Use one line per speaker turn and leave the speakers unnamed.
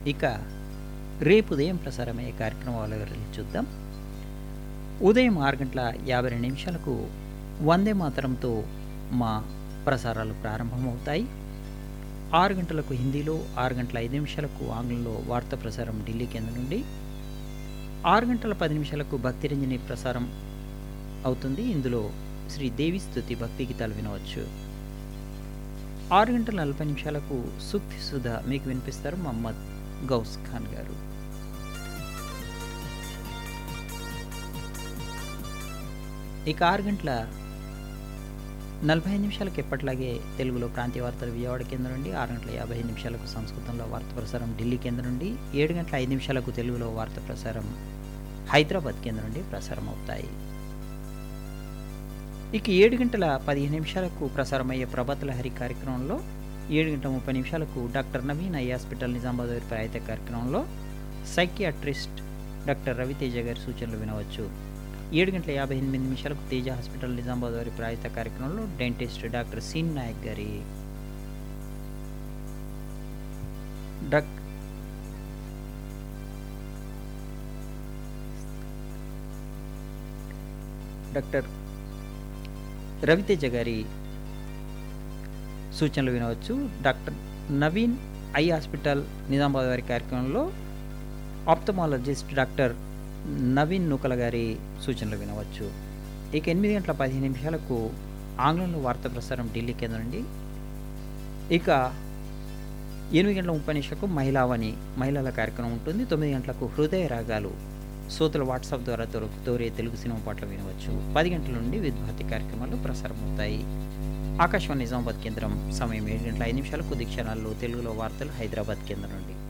ఇక రేపు ఉదయం ప్రసారమయ్యే కార్యక్రమాల వివరాలు చూద్దాం ఉదయం ఆరు గంటల యాభై రెండు నిమిషాలకు వందే మాతరంతో మా ప్రసారాలు ప్రారంభమవుతాయి ఆరు గంటలకు హిందీలో ఆరు గంటల ఐదు నిమిషాలకు ఆంగ్లంలో వార్తా ప్రసారం ఢిల్లీ కేంద్రం నుండి ఆరు గంటల పది నిమిషాలకు భక్తిరంజని ప్రసారం అవుతుంది ఇందులో శ్రీ దేవి స్తుతి భక్తి గీతాలు వినవచ్చు ఆరు గంటల నలభై నిమిషాలకు సుక్తి సుధ మీకు వినిపిస్తారు మహమ్మద్ గౌస్ ఖాన్ గారు ఇక ఆరు గంటల నలభై ఐదు నిమిషాలకు ఎప్పటిలాగే తెలుగులో ప్రాంతీయ వార్తలు విజయవాడ కేంద్రం నుండి ఆరు గంటల యాభై ఐదు నిమిషాలకు సంస్కృతంలో వార్త ప్రసారం ఢిల్లీ కేంద్రం నుండి ఏడు గంటల ఐదు నిమిషాలకు తెలుగులో వార్త ప్రసారం హైదరాబాద్ కేంద్రం నుండి ప్రసారం అవుతాయి ఇక ఏడు గంటల పదిహేను నిమిషాలకు ప్రసారమయ్యే ప్రభాత లహరి కార్యక్రమంలో ఏడు గంటల ముప్పై నిమిషాలకు doctor Naveen eye hospital Nizamabad వారి ప్రాయత కార్యక్రమంలో సైకియాట్రిస్ట్ డాక్టర్ రవితేజ గారి సూచనలు వినవచ్చు ఏడు గంటల యాభై ఎనిమిది నిమిషాలకు తేజ హాస్పిటల్ నిజామాబాద్ వారి ప్రాయత కార్యక్రమంలో డెంటిస్ట్ డాక్టర్ సీన్ నాయక్ గారి డాక్ డాక్టర్ రవితేజ గారి సూచనలు వినవచ్చు doctor Naveen eye hospital Nizamabad వారి కార్యక్రమంలో ఆప్థమాలజిస్ట్ డాక్టర్ నవీన్ నూకల గారి సూచనలు వినవచ్చు ఇక ఎనిమిది గంటల పదిహేను నిమిషాలకు ఆంగ్లంలో వార్తా ప్రసారం ఢిల్లీ కేంద్రం నుండి ఇక ఎనిమిది గంటల ముప్పై నిమిషాలకు మహిళావని మహిళల కార్యక్రమం ఉంటుంది తొమ్మిది గంటలకు హృదయ రాగాలు శ్రోతలు వాట్సాప్ ద్వారా దొరకు దోరే తెలుగు సినిమా పాటలు వినవచ్చు పది గంటల నుండి విద్భాతి కార్యక్రమాలు ప్రసారం అవుతాయి ఆకాశవాణి నిజామాబాద్ కేంద్రం సమయం ఏడు గంటల ఐదు నిమిషాలకు దిక్షణాల్లో తెలుగులో వార్తలు హైదరాబాద్ కేంద్రం నుండి